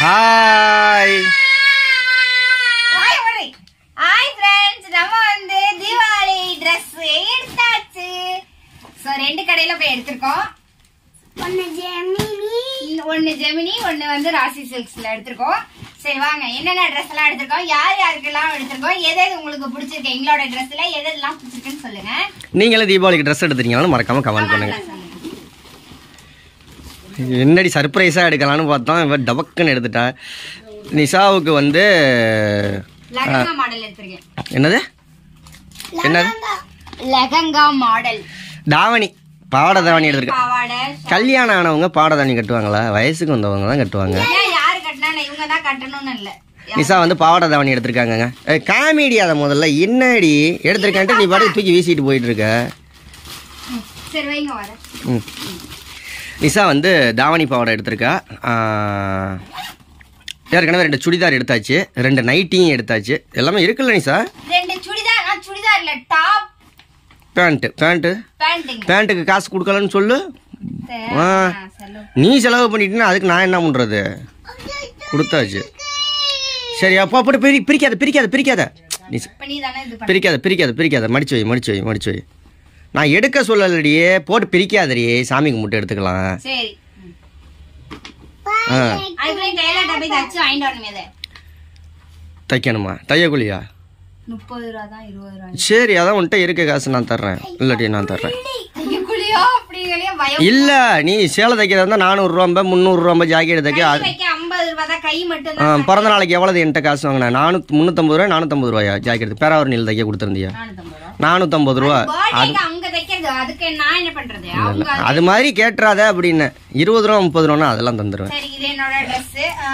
Hi hi ஒரே hi friends நம்ம வந்து தீபாவளி Dress எடுத்தாச்சு சோ ரெண்டு கடையில போய் எடுத்திருக்கோம் ஒன்னு ஜெமினி ஒன்னு வந்து ராசி சில்க்ஸ்ல எடுத்திருக்கோம் சரி வாங்க என்னென்ன ட்ரெஸ் எல்லாம் எடுத்திருக்கோம் யார் யாருக்கெல்லாம் எடுத்திருக்கோம் எது எது உங்களுக்கு பிடிச்சிருக்கு எங்களோட ட்ரெஸ்ல எது எதெல்லாம் பிடிச்சிருக்குன்னு சொல்லுங்க நீங்களும் தீபாவளிக்கு ட்ரெஸ் எடுத்துறீங்களான்னு மறக்காம கமெண்ட் பண்ணுங்க என்னடி சர்ப்ரைஸாக எடுக்கலாம்னு பார்த்தோம் இவன் டபக்குன்னு எடுத்துட்டா நிஷாவுக்கு வந்து லெகங்கா மாடல் எடுத்திருக்கேன் என்னது என்னது லெகங்கா மாடல் தாவணி பாவாடை தாவணி எடுத்துருக்கேன் பாவாடை கல்யாணம் ஆனவங்க பாவாடை தாவணி கட்டுவாங்களா வயசுக்கு வந்தவங்க தான் கட்டுவாங்க ஏன் யாரு கட்டினா இவங்க தான் கட்டணும்னு இல்ல நிஷா வந்து பாவாடை தாவணி எடுத்திருக்காங்கங்க காமெடி அதை முதல்ல என்னடி எடுத்திருக்கேன்ட்டு நீ பாட்டுக்கு தூக்கி வீசிட்டு போயிட்டு இருக்க சரி வைங்க வர ம். நிஷா வந்து தாவணி பாவாடை எடுத்திருக்கா ஆ, ஏற்கனவே ரெண்டு சுடிதார் எடுத்தாச்சு ரெண்டு நைட்டியும் எடுத்தாச்சு எல்லாமே இருக்குல்ல நிஷா ரெண்டு சுடிதார் ஆ, சுடிதார் இல்ல டாப் பேண்ட்டு பேண்ட்டு பேண்டிங் பேண்ட்டுக்கு காசு கொடுக்கலன்னு சொல்லு ஆ. நீ செலவு பண்ணிட்டீங்கன்னா அதுக்கு நான் என்ன பண்ணுறது கொடுத்தாச்சு சரி அப்போ அப்படி பிரி பிரிக்காத பிரிக்காத பிரிக்காத நீ ச- பண்ணி தானே இது பண்ண பிரிக்காத பிரிக்காத பிரிக்காத மடிச்சு வை மடிச்சு வை மடிச்சு வை நான் எடுக்க சொல்லலடியே போட்டு பிரிக்காதடியே சாமி கும்பிட்டு எடுத்துக்கலாம் சரி ஆ அதுக்குள்ள டெய்லர் டப்பை தச்சு வாங்கிட்டு வரணுமே இதை தைக்கணுமா தையக்குழியா முப்பது ரூபா தான் இருபது ரூபா சரி அதான் உன்கிட்ட இருக்க காசு நான் தர்றேன் இல்லாட்டி நான் தர்றேன் இதுக்குள்ளேயோ அப்படிங்களே பயம் இல்ல நீ சேலை தைக்கிறதா இருந்தா நானூறுரூவா முந்நூறுரூவா ஜாக்கெட் தைக்க கை அது வைக்க ஐம்பது ரூபா தான் கை மட்டும் ஆ, தான் பிறந்த நாளைக்கு எவ்வளவு என்கிட்ட காசு வாங்கினேன் நானூத்தி முந்நூற்றம்பது ரூபா நானூற்றம்பது ரூபாயா ஜாக்கெட் பேராவூர் நீல் தைக்க கொடுத்துருந்தியா நானூத்தம்பது ரூபா நானூற்றம்பது ரூபா பர்த்டேக்கு அங்க தைக்கிறது அதுக்கு நான் என்ன பண்றது அவங்க அது மாதிரி கேட்டுறாத அப்படின்னு இருபது ரூபா முப்பது ரூபானா அதெல்லாம் தந்துடுவேன் சரி இது என்னோட ட்ரெஸ்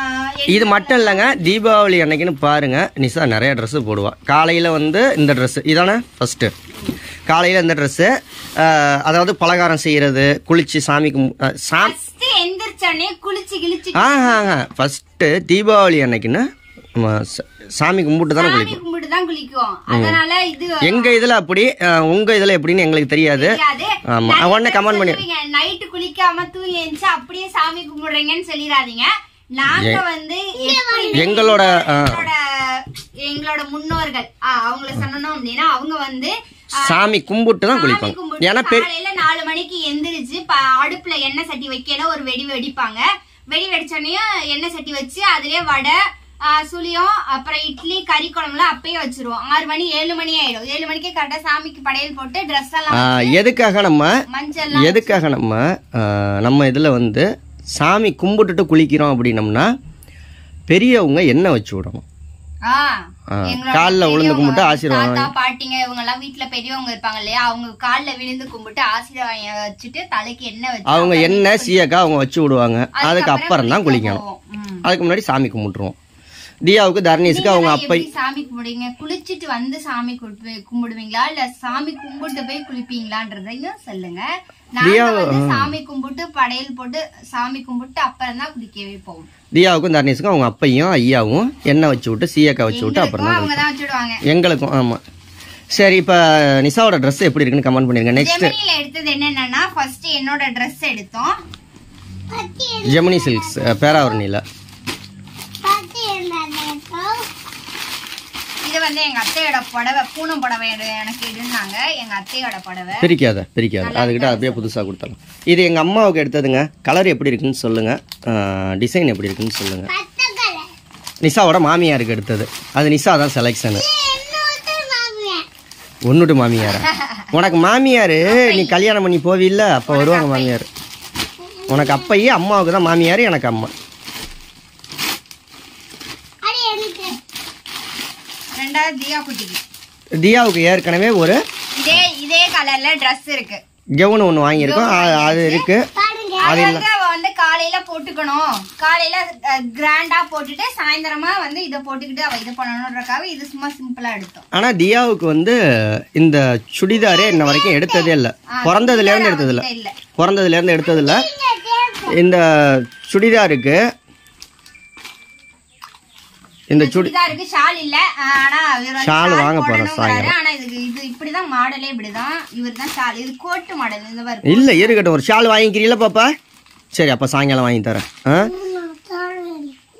இது மட்டும் இல்லைங்க தீபாவளி அன்னைக்குன்னு பாருங்க நிஷா நிறைய ட்ரெஸ்ஸு போடுவா காலையில் வந்து இந்த ட்ரெஸ்ஸு இதானே ஃபஸ்ட்டு காலையில் இந்த ட்ரெஸ்ஸு அதாவது பலகாரம் செய்கிறது குளிச்சு சாமி கும் அஹ், சாம் ஃபர்ஸ்ட் எந்திரிச்சோடனே குளிச்சு கிழிச்சு ஆஹாங்க ஃபஸ்ட்டு தீபாவளி அன்னைக்குன்னு நம்ம ச- சாமி கும்பிட்டு தானே சாமி குளிக்கும் கும்பிட்டு தான் குளிக்கும் அதனால இது எங்கள் இதில் அப்படி அஹ், உங்க இதில் எப்படின்னு எங்களுக்கு தெரியாது தெரியாது ஆமாம் உடனே கமெண்ட் பண்ணி நைட்டு குளிக்காம தூங்கி எழுந்துச்சு அப்படியே சாமி கும்பிடுறீங்கன்னு சொல்லிடாதீங்க நாங்க வந்து எப்படி எங்களோட அஹ், எங்களோட எங்களோட முன்னோர்கள் ஆ, அவங்கள சொன்னோம் அப்படின்னா அவங்க வந்து ஆ, சாமி கும்பிட்டு தான் சாமி குளிப்பாங்க கும்பிட்டு ஏன்னா பெரிய காலையில நாலு மணிக்கு எந்திரிச்சு ப- அடுப்புல எண்ணெய் சட்டி வைக்கல ஒரு வெடி வெடிப்பாங்க வெடி வெடிச்சோடனே எண்ணெய் சட்டி வச்சு அதுலயே வடை ஆ, சுழியம் அப்புறம் இட்லி கறி குழம்புலாம் அப்பயே வச்சிருவோம் ஆறு மணி ஏழு மணி ஆயிடும் ஏழு மணிக்கு கரெக்டா சாமிக்கு படையல் போட்டு ட்ரெஸ் எல்லாம் அஹ், எதுக்காக நம்ம மஞ்சள் எதுக்காக நம்ம ஆஹ், நம்ம இதில் வந்து சாமி கும்பிட்டுட்டு குளிக்கிறோம் அப்படின்னம்னா பெரியவங்க எண்ணெய் வச்சு விடணும் ஆ, ஆ, எங்களோட கால்ல விழுந்து பெரியவங்க, கும்பிட்டு ஆசீர்வாதம் தாத்தா பாட்டிங்க இவங்க எல்லாம் வீட்டுல பெரியவங்க இருப்பாங்க இல்லையா அவங்க கால்ல விழுந்து கும்பிட்டு ஆசீர்வாதம் வச்சுட்டு தலைக்கு எண்ணெய் வச்சு அவங்க எண்ணெய் சீயக்காய் அவங்க வச்சு விடுவாங்க அதுக்கு அப்புறம் தான் குளிக்கணும் போவோம். ம். அதுக்கு முன்னாடி சாமி கும்பிட்டுருவோம் தியாவுக்கு தர்ணீஸுக்கு அவங்க நீங்க அப்பை எப்படி சாமி கும்பிடுவீங்க குளிச்சிட்டு வந்து சாமி கும்பிடு- கும்பிடுவீங்களா இல்ல சாமி கும்பிட்டு போய் குளிப்பீங்களான்றதையும் சொல்லுங்க நாங்க வந்து சாமி கும்பிட்டு படையல் போட்டு சாமி கும்பிட்டு அப்புறம் தான் குளிக்கவே போவோம் தியாவுக்கும் தர்ணீஸுக்கும் அவங்க அப்பையும் ஐயாவும் எண்ணெய் வச்சு விட்டு சீயக்காய் வச்சு விட்டு அப்புறம் தான் அவங்க தான் வச்சுடுவாங்க எங்களுக்கும் ஆமாம் சரி இப்போ நிஷாவோட ட்ரெஸ் எப்படி இருக்குன்னு கமெண்ட் பண்ணிருங்க நெக்ஸ்ட் ஜெமினில எடுத்தது என்னன்னா ஃபர்ஸ்ட் என்னோட Dress எடுத்தோம் ஜெமினி சில்க்ஸ் பேராவரணியில் இது வந்து எங்க அத்தையோட புடவை பூனம் புடவை எடு- எனக்கு இருந்தாங்க எங்க அத்தையோட புடவை பிரிக்காத பிரிக்காத அதுக்கிட்ட அப்படியே புதுசாக கொடுத்தலாம் இது எங்கள் அம்மாவுக்கு எடுத்ததுங்க கலர் எப்படி இருக்குன்னு சொல்லுங்கள் டிசைன் எப்படி இருக்குன்னு சொல்லுங்கள் நிஷாவோட மாமியாருக்கு எடுத்தது அது நிஷா தான் செலெக்ஷனு ஒன்றுட்டு மாமியாரா உனக்கு மாமியார் நீ கல்யாணம் பண்ணி போவில்ல அப்போ வருவாங்க மாமியார் உனக்கு அப்பையே அம்மாவுக்கு தான் மாமியார் எனக்கு அம்மா ரெண்டாவது தியா குட்டிக்கு தியாவுக்கு ஏற்கனவே ஒரு இதே இதே கலர்ல Dress இருக்கு கெவுன் ஒன்று வாங்கியிருக்கோம் அ- அது இருக்குது அது வந்து அவ வந்து காலையில போட்டுக்கணும் காலையில கிராண்டா போட்டுட்டு சாயந்தரமா வந்து இத போட்டுக்கிட்டு அவ இது பண்ணணும்ன்றக்காக இது சும்மா சிம்பிளா எடுத்தோம் ஆனால் தியாவுக்கு வந்து இந்த சுடிதாரே இன்ன வரைக்கும் எடுத்ததே இல்லை பிறந்ததுலேருந்து எடுத்ததில்ல இல்ல பிறந்ததுலேருந்து எடுத்ததில்ல இந்த சுடிதாருக்கு இந்த சுடி சுடிதாருக்கு ஷால் இல்ல ஆஹ் ஆனா இவர் வந்து ஷால் வாங்க போறோம் போடணுங்கிறாரு. சாயங்காலம். ஆனா இதுக்கு இது இப்படிதான் மாடலே இப்படிதான் இவர் தான் ஷால் இது கோட்டு மாடல் இந்த மாதிரி இல்லை இருக்கட்டும் ஒரு ஷால் வாங்கிக்கிறீங்களா பாப்பா சரி அப்போ சாயங்காலம் வாங்கி தரேன் ஆ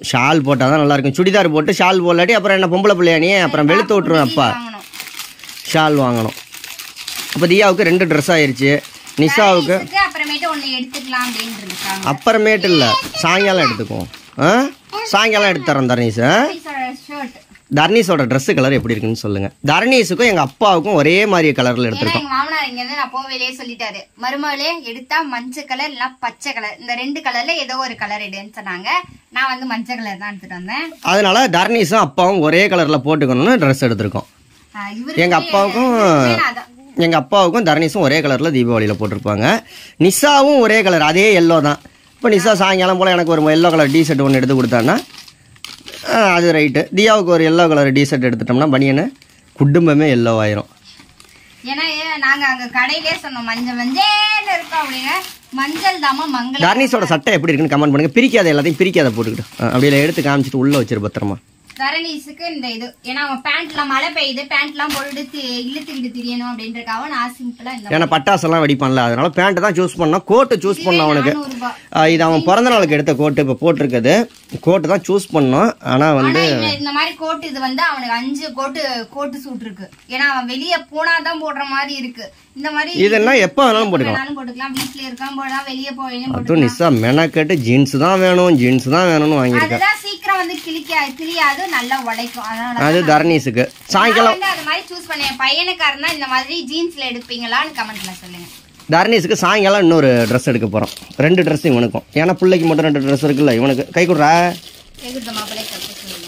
ஷால் போட்டால் தான் நல்லாயிருக்கும் சுடிதார் போட்டு ஷால் போடலாட்டி அப்புறம் என்ன பொம்பளை பிள்ளையா நீ அப்புறம் வெளுத்து விட்ருவேன் அப்பா வாங்கணும் ஷால் வாங்கணும் அப்போ தியாவுக்கு ரெண்டு ட்ரெஸ் ஆயிருச்சு நிஷாவுக்கு இதுக்கு அப்புறமேட்டு ஒண்ணு எடுத்துக்கலாம் அப்படின்னு இருக்காங்க அப்புறமேட்டு இல்லை சாயங்காலம் எடுத்துக்குவோம் ஆ சாயங்காலம் எடுத்து தரேன் தர்ணீஸ் ஆ? ஷர்ட் தர்ணீஸோட Dress கலர் எப்படி இருக்குன்னு சொல்லுங்கள் தர்ணீஸுக்கும் எங்கள் அப்பாவுக்கும் ஒரே மாதிரி கலரில் ஏன்னா எடுத்திருக்கோம் எங்க மாமனார் இங்க இருந்து நான் போவேலையே சொல்லிட்டாரு மருமகளே எடுத்தா மஞ்சள் கலர் இல்ல பச்சை கலர் இந்த ரெண்டு கலர்ல ஏதோ ஒரு கலர் எடுன்னு சொன்னாங்க நான் வந்து மஞ்சள் கலர் தான் எடுத்துட்டு வந்தேன் அதனால தர்ணீஸும் அப்பாவும் ஒரே கலரில் போட்டுக்கணும்னு ட்ரெஸ் எடுத்திருக்கோம் ஆஹ் இவருக்கு எங்கள் அப்பாவுக்கும் வேணாம் அதான். எங்கள் அப்பாவுக்கும் தர்ணீஸும் ஒரே கலரில் தீபாவளியில் போட்டிருப்பாங்க நிஷாவும் ஒரே கலர் அதே எல்லோ தான் இப்போ நிஷா சாயங்காலம் போல் எனக்கு ஒரு எல்லோ கலர் டி ஷர்ட் ஒன்று எடுத்து கொடுத்தான்னா ஆ, அது ரைட்டு தியாவுக்கு ஒரு எல்லோ கலர் டி ஷர்ட் எடுத்துட்டோம்னா பனியனு குடும்பமே எல்லோ ஆயிரும் ஏன்னா ஏ- நாங்க அங்க கடையிலே சொன்னோம் மஞ்சள் மஞ்சள் இருக்கும் அப்படின்னு மஞ்சள் தாமா மங்கள தர்ணீஸோட சட்டை எப்படி இருக்குன்னு கமெண்ட் பண்ணுங்க பிரிக்காத எல்லாத்தையும் பிரிக்காத போட்டுக்கிட்டு ஆ, அப்படியே எடுத்து காமிச்சிட்டு உள்ளே வச்சிரு பத்திரமா தரணீஸுக்கு இந்த இது ஏன்னா அவன் பேண்ட்ல மழை பெய்யுது பேண்ட்லாம் போட்டுட்டு தி- இழுத்துக்கிட்டு திரியணும் அப்படின்றக்காக நான் சிம்பிளா இந்த ஏன்னா பட்டாசெல்லாம் வெடிப்பான்ல அதனால பேண்ட்டு தான் சூஸ் பண்ணோம் கோட்டு சூஸ் பண்ணோம் அவனுக்கு நானூறு ரூபாய் ஆ, இது அவன் பிறந்த நாளுக்கு எடுத்த கோட்டு இப்போ போட்டிருக்குது கோட்டு தான் சூஸ் பண்ணோம் ஆனால் வந்து ஆனா இந்த- இந்த மாதிரி கோட் இது வந்து அவனுக்கு அஞ்சு கோட்டு கோட்டு சூட் இருக்கு ஏன்னா அவன் வெளிய போனாதான் போடுற மாதிரி இருக்கு இந்த மாதிரி இதெல்லாம் எப்போ வேணாலும் போட்டுக்கலாம் வேணாலும் போட்டுக்கலாம் வீட்ல இருக்கான் போடலாம் வெளிய போயிலும் அதுவும் நிசா மெனக்கட்டு ஜீன்ஸ் தான் வேணும் ஜீன்ஸ் தான் வேணும்னு வாங்கியிருக்கேன் அதுதான் சீக்கிரம் வந்து கிளிக்க கிளியாது நல்லா உழைக்கும் அதனால அது தர்ணீஸுக்கு நான் சாயங்காலம் வந்து அது மாதிரி சூஸ் பண்ணேன் பையனுக்கா இருந்தா இந்த மாதிரி ஜீன்ஸ்ல எடுப்பீங்களான்னு கமெண்ட்ல சொல்லுங்க தர்ணீஸுக்கு சாயங்காலம் இன்னொரு ட்ரெஸ் எடுக்க போகிறோம் ரெண்டு ட்ரெஸ் இவனுக்கும் ஏன்னா பிள்ளைக்கு மட்டும் ரெண்டு ட்ரெஸ் இருக்குல்ல இவனுக்கு கை கொடுறா எகுத்த மாப்பிள்ளை கப்பு சொல்லுங்க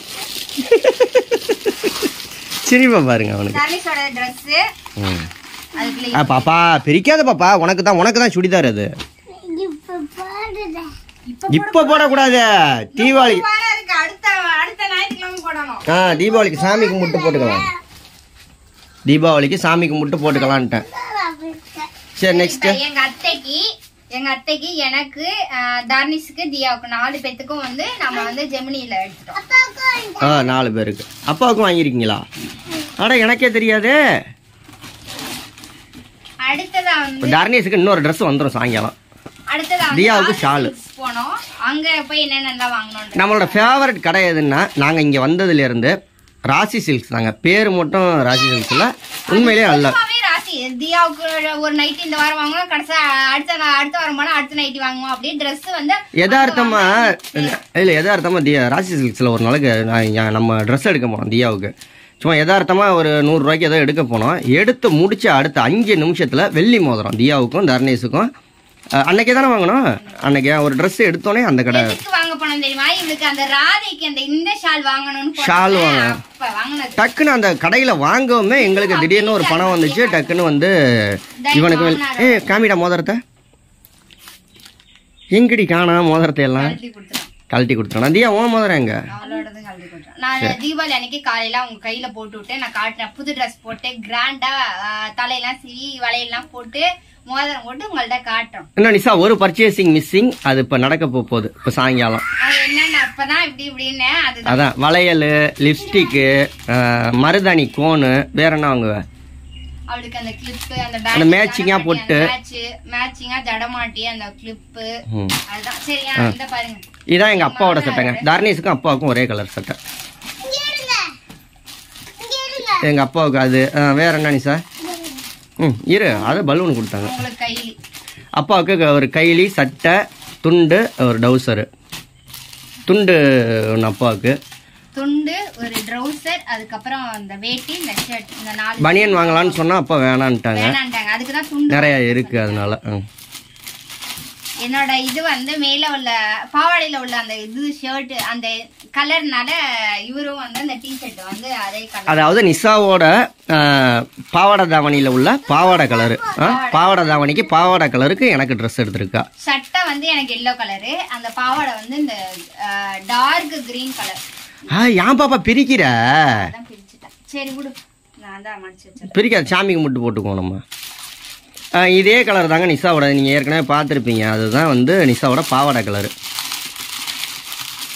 சிரிப்பா பாருங்க அவனுக்கு தர்லிஸோட ட்ரெஸ் ம். அதுக்குள்ள ஆ பாப்பா பிரிக்காத பாப்பா உனக்கு தான் உனக்கு தான் சுடிதார் அது இப்ப இப்போ போடக்கூடாது தீபாவளி வாரம் இருக்கு அடுத்த அடுத்த ஞாயிற்றுக்கிழமை போடணும் ஆ தீபாவளிக்கு சாமி கும்பிட்டு போட்டுக்கலாம் தீபாவளிக்கு சாமி கும்பிட்டு போட்டுக்கலான்ட்டேன் சரி நெக்ஸ்ட் இப்ப எங்க அத்தைக்கு எங்க அத்தைக்கு எனக்கு ஆஹ், தர்னிஷுக்கு தியாவுக்கு நாலு பேத்துக்கும் வந்து நம்ம வந்து ஜெமினியில எடுத்துட்டோம் ஆ நாலு பேருக்கு அப்பாவுக்கும் வாங்கியிருக்கீங்களா அட எனக்கே தெரியாதே அடுத்ததா வந்து இப்போ தர்ணேஷுக்கு இன்னொரு ட்ரெஸ் வந்துடும் சாயங்காலம் அடுத்ததா வந்து தியாவுக்கு ராசி ஷாலு. சில்க்ஸ் போனோம் அங்க போய் என்னென்னலாம் வாங்கணும் நம்மளோட ஃபேவரட் கடை எதுன்னா நாங்கள் இங்கே வந்ததுலேருந்து ராசி சில்க்ஸ் தாங்க பேர் மட்டும் ராசி சில்க்ஸில் உண்மையிலேயே நல்ல சும்மாவே ராசி தியாவுக்கு ஒரு நைட் இந்த வாரம் வாங்குவோம் கடைசி அடுத்த நா- அடுத்த வாரம் போனா அடுத்த நைட்டி வாங்குவோம் அப்படியே Dress வந்து யதார்த்தமா இல்லை யதார்த்தமா தியா ராசி சில்க்ஸில் ஒரு நாளைக்கு நான் இங்க நம்ம ட்ரெஸ் எடுக்க போனோம் தியாவுக்கு சும்மா யதார்த்தமா ஒரு நூறுரூவாய்க்கு ஏதோ எடுக்க போனோம் எடுத்து முடிச்ச அடுத்த அஞ்சு நிமிஷத்தில் வெள்ளி மோதிரம் தியாவுக்கும் தர்ணேஷுக்கும் அஹ், அன்னைக்கே தானே வாங்கினோம் அன்னைக்கு ஒரு ட்ரெஸ் எடுத்தோடனே அந்த கடை எதுக்கு வாங்க போனோம் தெரியுமா இவளுக்கு அந்த ராதைக்கு அந்த இந்த ஷால் வாங்கணும்னு போனோம். ஷால் வாங்க. அப்ப வாங்கினது டக்குன்னு அந்த கடையில் வாங்கவுமே எங்களுக்கு திடீர்னு ஒரு பணம் வந்துச்சு டக்குன்னு வந்து இவனுக்கு வெள்- ஏ காமிடா மோதிரத்தை எங்கடி காணா மோதிரத்தை எல்லாம் கழட்டி கொடுத்துட்டோம் கழட்டி கொடுத்துட்டான் தியா உன் மோதிரம் எங்க அவளோடதும் கழட்டி கொடுத்துட்டோம் நான் தீபாவளி அன்னைக்கு காலையில அவங்க கையில போட்டு விட்டு நான் காட்டினேன் புது ட்ரெஸ் போட்டு கிராண்டா தலையெல்லாம் சிவி வளையெல்லாம் போட்டு மோதிரம் போட்டு உங்கள்ட்ட காட்டுறோம் இன்னும் நிசா ஒரு பர்ச்சேசிங் மிஸ்ஸிங் அது இப்போ நடக்க போக போகுது இப்போ சாயங்காலம் அது என்னன்னு அப்பதான் இப்படி இப்படின்னு அதுதான் அதான் வளையல் லிப்ஸ்டிக்கு மருதாணி கோனு வேற என்ன வாங்குவ அவளுக்கு அந்த கிளிப் அந்த அந்த matching-ஆ போட்டு. மேட்ச் மேட்சிங்கா ஜடமாட்டி அந்த கிளிப் ம். அதுதான் சரியா இந்த பாருங்க இதான் எங்கள் அப்பாவோட சட்டைங்க தர்ணேஷுக்கும் அப்பாவுக்கும் ஒரே கலர் சட்டை எங்கள் அப்பாவுக்கு அது ஆ, வேற என்ன நிசா ம் இரு அது பலூன் கொடுத்தாங்க உங்களுக்கு கைலி அப்பாவுக்கு ஒரு கைலி சட்டை துண்டு ஒரு டவுசரு துண்டு ஒன்று அப்பாவுக்கு துண்டு ஒரு ட்ரௌசர் அதுக்கப்புறம் அந்த வேட்டி இந்த ஷர்ட் இந்த நாலு பனியன் வாங்கலாம்னு சொன்னால் அப்பா வேணான்ட்டாங்க வேணான்ட்டாங்க அதுக்கு தான் துண்டு நிறையா இருக்குது அதனால ம். என்னோட இது வந்து மேல உள்ள பாவாடையில உள்ள அந்த இது ஷர்ட் அந்த கலர்னால இவரும் வந்து அந்த டி ஷர்ட் வந்து அதே கலர் அதாவது நிசாவோட ஆ, பாவாடை தாவணியில் உள்ள பாவாடை கலரு பாவாடை தாவணிக்கு பாவாடை கலருக்கு எனக்கு ட்ரெஸ் எடுத்திருக்கா சட்டை வந்து எனக்கு எல்லோ கலரு அந்த பாவாடை வந்து இந்த டார்க் கிரீன் கலர் ஆ ஏன் பாப்பா பிரிக்கிற அதான் பிரிச்சுட்டேன் சரி விடு நான் தான் மடிச்சு வச்சிருக்கேன் பிரிக்காது சாமிக்கு மட்டும் போட்டுக்குவோம் நம்ம ஆ, இதே கலர் தாங்க நிசாவோட நீங்கள் ஏற்கனவே பார்த்துருப்பீங்க அதுதான் வந்து நிசாவோட பாவாடை கலரு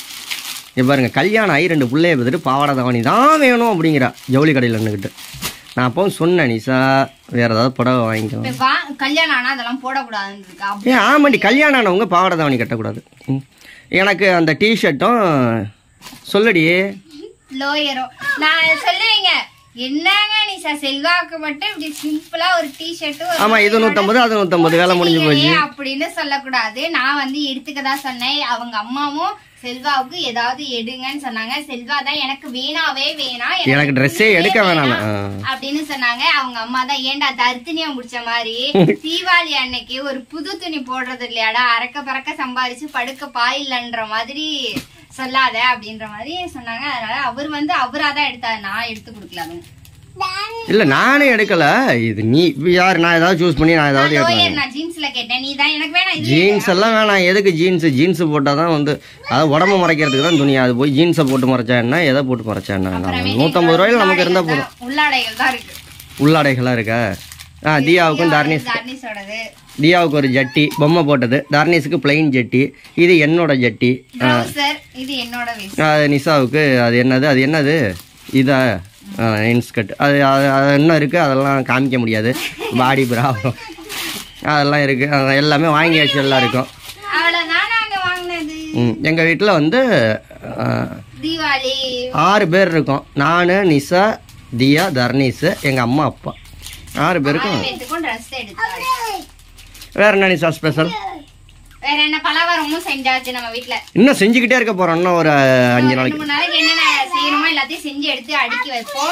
இப்போ பாருங்க கல்யாணம் ஆகி ரெண்டு பிள்ளைய பார்த்துட்டு பாவாடை தாவணி தான் வேணும் அப்படிங்கிறா ஜவுளி கடையில் நின்றுக்கிட்டு நான் அப்பவும் சொன்னேன் நிஷா வேற ஏதாவது புடவை வாங்கிக்கோ இப்ப வா கல்யாணம் ஆனா அதெல்லாம் போடக்கூடாதுன்னு இருக்கா ஏன் ஆமாண்டி கல்யாணம் ஆனவங்க பாவாடை தாவணி கட்டக்கூடாது ம். எனக்கு அந்த டிஷர்ட்டும் சொல்லடி லோயரும் நான் சொல்லுவீங்க என்னங்க நீ சார் செல்வாக்கு மட்டும் இப்படி சிம்பிளா ஒரு டிஷர்ட் ஆமா இது நூத்தம்பது அது நூத்தம்பது வேலை முடிஞ்சு போச்சு அப்படின்னு சொல்லக்கூடாது நான் வந்து எடுத்துக்க தான் சொன்னேன் அவங்க அம்மாவும் செல்வாவுக்கு ஏதாவது எடுங்கன்னு சொன்னாங்க செல்வா தான் எனக்கு வேணாவே வேணாம் எனக்கு ட்ரெஸ்ஸே எடுக்க வேணாம் ஆ. அப்படின்னு சொன்னாங்க அவங்க அம்மா தான் ஏன்டா தர்த்தினியம் முடிச்ச மாதிரி தீபாவளி அன்னைக்கு ஒரு புது துணி போடுறது இல்லையாடா அறக்க பறக்க சம்பாரிச்சு படுக்க பாயில்லன்ற மாதிரி சொல்லாத அப்படின்ற மாதிரி சொன்னாங்க அதனால அவர் வந்து அவரா தான் எடுத்தாரு நான் எடுத்து கொடுக்கல அதுவும் இல்ல நானே எடுக்கல இது நீ யார் நான் ஏதாவது சூஸ் பண்ணி நான் ஏதாவது எடுக்கணும் லோயர் நான் ஜீன்ஸ்ல கேட்டேன் நீ தான் எனக்கு வேணாம் இது ஜீன்ஸ் எல்லாம் வேணாம் எதுக்கு ஜீன்ஸ் ஜீன்ஸ் போட்டால் தான் வந்து அதாவது உடம்பு மறைக்கிறதுக்கு தான் துணி அது போய் ஜீன்ஸை போட்டு மறைச்சா என்ன எதை போட்டு மறைச்சா என்ன நம்ம நூற்றம்பது ரூபாயில நமக்கு இருந்தால் போதும் உள்ளாடைகள் தான் இருக்கு உள்ளாடைகளாக இருக்கா ஆ தியாவுக்கும் தர்னிஸ் தர்னிஸோடது தியாவுக்கு ஒரு ஜட்டி பொம்மை போட்டது தர்னிஸுக்கு பிளைன் ஜட்டி இது என்னோட ஜட்டி ட்ரௌசர் இது என்னோட வேஸ்ட் அது நிஷாவுக்கு அது என்னது அது என்னது இதா இன்ஸ்கர்ட் அது அது அது என்ன இருக்குது அதெல்லாம் காமிக்க முடியாது பாடி ப்ராப்ளம் அதெல்லாம் இருக்குது அது எல்லாமே வாங்கியாச்சு எல்லாம் இருக்கும் அவ்வளவுதான் நாங்க வாங்கினது எங்கள் வீட்டில் வந்து ஆ, தீபாவளி ஆறு பேர் இருக்கோம் நான் நிஷா தியா தர்னீஸ் எங்கள் அம்மா அப்பா ஆறு பேருக்கும் பேத்துக்கும் ட்ரெஸ் எடுத்தாரு வேற என்ன நிஷா ஸ்பெஷல் வேற என்ன பலகாரமும் செஞ்சாச்சு நம்ம வீட்ல இன்னும் செஞ்சுக்கிட்டே இருக்க போகிறோம் இன்னும் ஒரு அஞ்சு ரெண்டு நாளைக்கு மூணு நாளைக்கு என்னென்ன செய்யணுமோ எல்லாத்தையும் செஞ்சு எடுத்து அடுக்கி வைப்போம்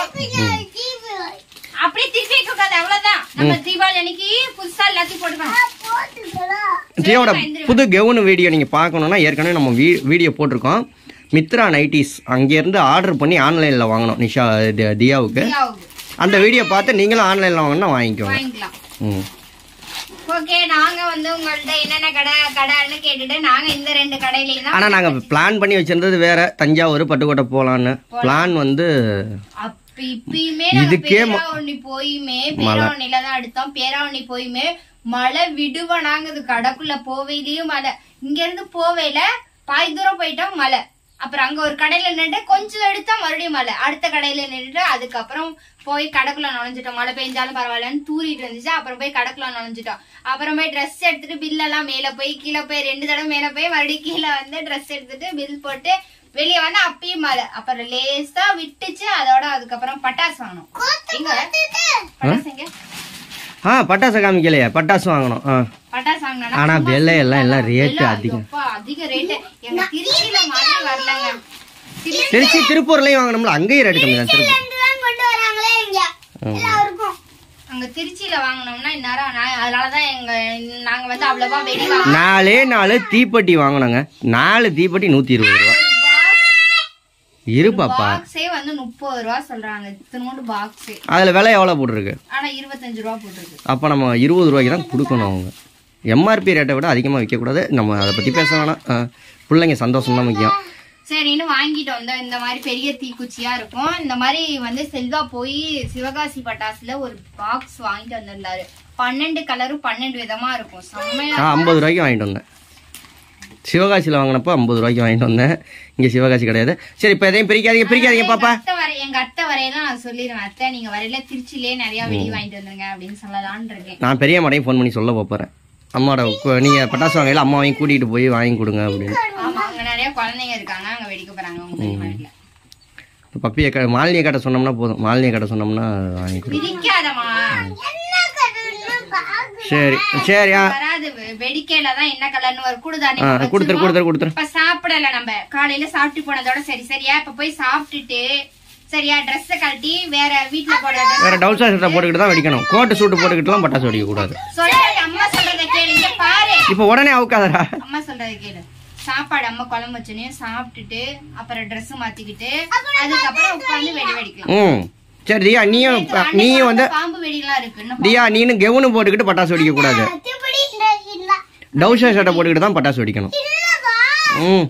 அப்படியே திருப்பி வைக்க கூடாது அவ்வளவுதான் நம்ம தீபாவளி அன்னைக்கு புதுசா எல்லாத்தையும் போட்டுக்கணும் தியாவோட புது கெவுன் வீடியோ நீங்கள் பார்க்கணுன்னா ஏற்கனவே நம்ம வீ வீடியோ போட்டிருக்கோம் மித்ரா நைட்டிஸ் அங்கேருந்து ஆர்டர் பண்ணி ஆன்லைனில் வாங்கினோம் நிஷா தி- தியாவுக்கு தீபாவளி அந்த வீடியோ பார்த்து நீங்களும் ஆன்லைனில் வாங்கினா வாங்கிக்கோங்க வாங்கிக்கலாம் ம் ஓகே நாங்க வந்து உங்கள்ட்ட என்னென்ன கடை கடைன்னு கேட்டுட்டு நாங்க இந்த ரெண்டு கடையிலயும் தான் ஆனால் நாங்கள் பிளான் பண்ணி வச்சிருந்தது வேற தஞ்சாவூர் பட்டுக்கோட்டை போகலான்னு பிளான் வந்து அப்ப இப்பயுமே நாங்க இதுக்கே ம- பேராவண்ணி போயுமே பேராவண்ணில தான் எடுத்தோம் பேராவண்ணி போயுமே மழை விடுவனாங்குது கடைக்குள்ள போவையிலயும் மழை இங்க இருந்து போவையில பாய் தூரம் போயிட்டோம் மழை அப்புறம் அங்க ஒரு கடையில நின்று கொஞ்சம் எடுத்தா மறுபடியும் மழை அடுத்த கடையில நின்றுட்டு அதுக்கப்புறம் போய் கடைக்குள்ள நுழைஞ்சிட்டோம் மழை பெஞ்சாலும் பரவாயில்லன்னு தூரிட்டு இருந்துச்சு அப்புறம் போய் கடைக்குள்ள நுழைஞ்சிட்டோம் அப்புறம் போய் ட்ரெஸ் எடுத்துட்டு பில் எல்லாம் மேல போய் கீழே போய் ரெண்டு தடவை மேல போய் மறுபடியும் கீழே வந்து ட்ரெஸ் எடுத்துட்டு பில் போட்டு வெளியே வந்து அப்பயும் மழை அப்புறம் லேசா விட்டுச்சு அதோட அதுக்கப்புறம் பட்டாசு வாங்கணும் எங்க பட்டாசு எங்க ஆ பட்டாசு காமிக்கலையா பட்டாசு வாங்கணும் ஆ பட்டாசு வாங்கினா ஆனா விலை எல்லாம் எல்லாம் ரேட்டு அதிகம் அதிக ரேட்டு எங்க திருச்சியில மாதிரி வரலங்க திருச்சி திருச்சி திருப்பூர்லயும் வாங்கணும்ல அங்கேயும் ரேட்டு கம்மி தான் திருப்பூர் கொண்டு வராங்களே இங்க எல்லாருக்கும் அங்க திருச்சியில வாங்கினோம்னா இந்நேரம் நான் அதனாலதான் எங்க நாங்க வந்து அவ்வளவா வெடி வாங்க நாலே நாலு தீப்பெட்டி வாங்கினோங்க நாலு தீப்பெட்டி நூற்றி இருபது ரூபா இரு பாப்பா பாக்ஸே வந்து முப்பது ரூபா சொல்றாங்க இத்தனோண்டு பாக்ஸே அதில் விலை எவ்வளோ போட்டிருக்கு ஆனா இருபத்தஞ்சு ரூபா போட்டிருக்கு அப்போ நம்ம இருபது ரூபாய்க்கு தான் கொடுக்கணும் அவங்க எம்ஆர்பி ரேட்டை விட அதிகமாக விற்கக்கூடாது நம்ம அதை பற்றி பேச வேணாம் ஆ, பிள்ளைங்க சந்தோஷம் தான் முக்கியம் சரின்னு வாங்கிட்டு வந்தோம் இந்த மாதிரி பெரிய தீக்குச்சியா இருக்கும் இந்த மாதிரி வந்து செல்வா போய் சிவகாசி பட்டாசுல ஒரு பாக்ஸ் வாங்கிட்டு வந்திருந்தாரு பன்னெண்டு கலரும் பன்னெண்டு விதமா இருக்கும் செம்மையா நான் ஐம்பது ரூபாய்க்கு வாங்கிட்டு வந்தேன் சிவகாசியில் வாங்கினப்போ ஐம்பது ரூபாய்க்கு வாங்கிட்டு வந்தேன் இங்கே சிவகாசி கிடையாது சரி இப்போ எதையும் பிரிக்காதீங்க பிரிக்காதீங்க பாப்பா எங்க அத்தை வரை எங்க அத்தை வரையெல்லாம் நான் சொல்லிடுவேன் அத்தை நீங்க வரையில திருச்சிலே நிறைய வெடி வாங்கிட்டு வந்துருங்க அப்படின்னு சொல்லலாம்னு இருக்கேன் நான் பெரிய மாடையும் ஃபோன் பண்ணி சொல்ல போகிறேன் அம்மாவோட கு- நீங்க பட்டாசு வாங்கல அம்மாவையும் கூட்டிகிட்டு போய் வாங்கி கொடுங்க அப்படின்னு ஆமா அங்க நிறைய குழந்தைங்க இருக்காங்க அங்க வெடிக்க போறாங்க உங்க பெரியம்மா வீட்டுல இப்போ பப்பியை க மாலினியை கட்ட சொன்னோம்னா போதும் மாலினியை கட்ட சொன்னோம்னா வாங்கி கொடு பிரிக்காதமா சரி சரி ஆ வராது வெ- வெடிக்கையில தான் என்ன கலர்னு ஒரு ஆ குடுதானே கொடுத்துரு கொடுத்துரு கொடுத்துரு இப்ப சாப்பிடல நம்ம காலையில சாப்பிட்டு போனதோட சரி சரியா இப்ப போய் சாப்பிட்டுட்டு சரியா Dress கழட்டி வேற வீட்டுல போடுற dress- வேற டவுசர் சட்டை போட்டுக்கிட்டு தான் வெடிக்கணும் கோட்டு சூட்டு போட்டுக்கிட்டுலாம் பட்டாசு வெடிக்க கூடாது சொல்றது அம்மா சொல்றத கேளு இங்க பாரு இப்போ உடனே அவுக்காதடா அம்மா சொல்றத கேளு சாப்பாடு அம்மா குழம்பு வச்சனையும் சாப்பிட்டுட்டு அப்புறம் Dress மாத்திக்கிட்டு அதுக்கப்புறம் உட்கார்ந்து வெடி வெடிக்கலாம் ம் சரி தியா நீயும் அன்னைக்கு நீயும் வந்து பாம்பு வெடிலாம் இருக்கு இன்னும் தியா நீனும் கெவுனு போட்டுக்கிட்டு பட்டாசு வெடிக்க கூடாது டவுசர் சட்டை போட்டுக்கிட்டு தான் பட்டாசு வெடிக்கணும் ம்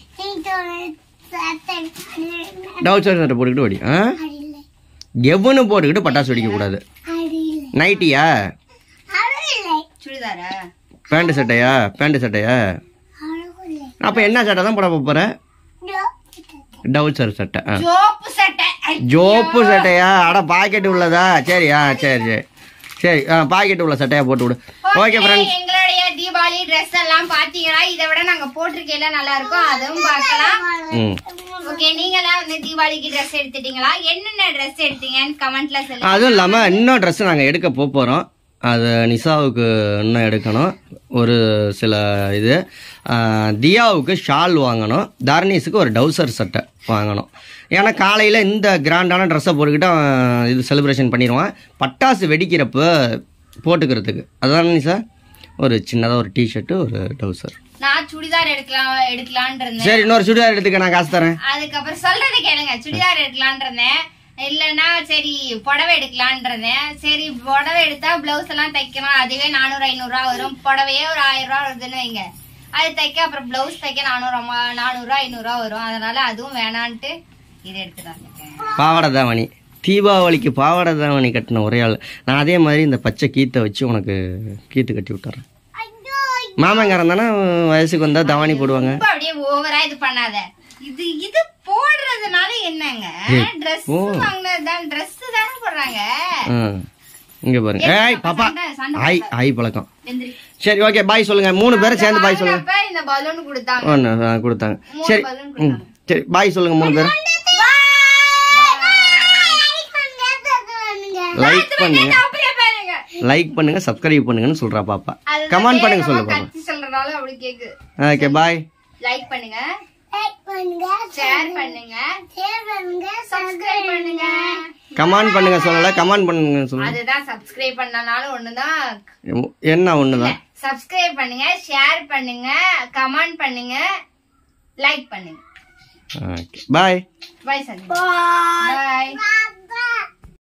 டவுசர் சட்டை போட்டுக்கிட்டு வெடி ஆ கெவுனு போட்டுக்கிட்டு பட்டாசு வெடிக்க கூடாது நைட்டியா சுடிதாரா பேண்ட் சட்டையா பேண்ட் சட்டையா அப்போ என்ன சட்டை தான் போட போற டவுசர் சட்டை ஆ ஜோப்பு சட்டை ஐ, ஜோப்பு சட்டையா அட பாக்கெட் உள்ளதா சரி ஆ சரி சரி சரி ஆ பாக்கெட் உள்ள சட்டையா போட்டு விடு ஓகே Okay, ஃப்ரெண்ட்ஸ் எங்களுடைய தீபாவளி ட்ரெஸ் எல்லாம் பாத்தீங்களா இதை விட நாங்க போட்டிருக்கையில நல்லா இருக்கும் அதுவும் பார்க்கலாம் ம் ஓகே நீங்களாம் வந்து தீபாவளிக்கு ட்ரெஸ் எடுத்துட்டீங்களா என்னென்ன ட்ரெஸ் எடுத்தீங்கன்னு கமெண்ட்ல சொல்லுங்க அதுவும் இல்லாமல் இன்னும் ட்ரெஸ் நாங்கள் எடுக்க போக போகிறோம் அது நிசாவுக்கு இன்னும் எடுக்கணும் ஒரு சில இது ஆ, தியாவுக்கு ஷால் வாங்கணும் தர்னீஸுக்கு ஒரு டவுசர் சட்டை வாங்கணும் ஏன்னா காலையில் இந்த கிராண்டான ட்ரெஸ்ஸை போட்டுக்கிட்டு அவன் இது செலிப்ரேஷன் பண்ணிடுவான் பட்டாசு வெடிக்கிறப்ப போட்டுக்கிறதுக்கு அதான் நிசா ஒரு சின்னதாக ஒரு டிஷர்ட்டு ஒரு டவுசர் நான் சுடிதார் எடுக்கலாம் எடுக்கலான் இருந்தேன் சரி இன்னொரு சுடிதார் எடுத்துக்க நான் காசு தரேன் அதுக்கப்புறம் சொல்றது கேளுங்க சுடிதார் எடுக்கலான் இருந்தேன் இல்லைன்னா சரி புடவை எடுக்கலான் இருந்தேன் சரி புடவை எடுத்தா பிளவுஸ் எல்லாம் தைக்கணும் அதுவே நானூறு ஐநூறு ரூபா வரும் புடவையே ஒரு ஆயிரம் ரூபா வருதுன்னு வைங்க அது தைக்க அப்புறம் பிளவுஸ் தைக்க நானூறு அம்மா- நானூறு ரூபா ஐநூறு ரூபா வரும் அதனால அதுவும் வேணான்ட்டு இது எடுத்துட்டாங்க பாவாடை தாவணி தீபாவளிக்கு பாவாடை தாவணி கட்டின ஒரே ஆள் நான் அதே மாதிரி இந்த பச்சை கீத்தை வச்சு உனக்கு கீத்து கட்டி விட்டுறேன் மாமங்காரன் தானே வயசுக்கு வந்தா தாவணி போடுவாங்க ரொம்ப அப்படியே ஓவரா இது பண்ணாத இது இது போடுறதுனால என்னங்க ட்ரெஸ் வாங்கினதுதான் ட்ரெஸ் தானே போடுறாங்க ஆ. இங்க பாருங்க ஏய் பாப்பா சண்டை, சண்டை ஐ ஐ பழக்கம் எந்திரி. சரி ஓகே பாய் சொல்லுங்க மூணு பேரும் சேர்ந்து பாய் சொல்லுங்க அப்ப இந்த பலூன் கொடுத்தாங்க ஒன்று கொடுத்தாங்க மூணு சரி பலூன் ம் சரி பாய் சொல்லுங்க மூணு பேரும் லைக் பண்ணுங்க அப்படியே பாருங்க லைக் பண்ணுங்க சப்ஸ்கிரைப் பண்ணுங்கன்னு சொல்றா பாப்பா அதுதான் கமெண்ட் பண்ணுங்க வேகமா சொல்லு பாப்பா கத்தி சொல்றதால அப்படி கேக்கு ஓகே பாய் லைக் பண்ணுங்க ஷேர் பண்ணுங்க சப்ஸ்கிரைப் பண்ணுங்க கமெண்ட் பண்ணுங்க சொல்லல கமெண்ட் பண்ணுங்க சொல்லுங்க அதுதான் சப்ஸ்கிரைப் பண்ணனாலும் ஒண்ணுதான் என்ன ஒண்ணுதான் சப்ஸ்கிரைப் பண்ணுங்க ஷேர் பண்ணுங்க கமெண்ட் பண்ணுங்க லைக் பண்ணுங்க ஓகே பாய் பை சந்தி பாய்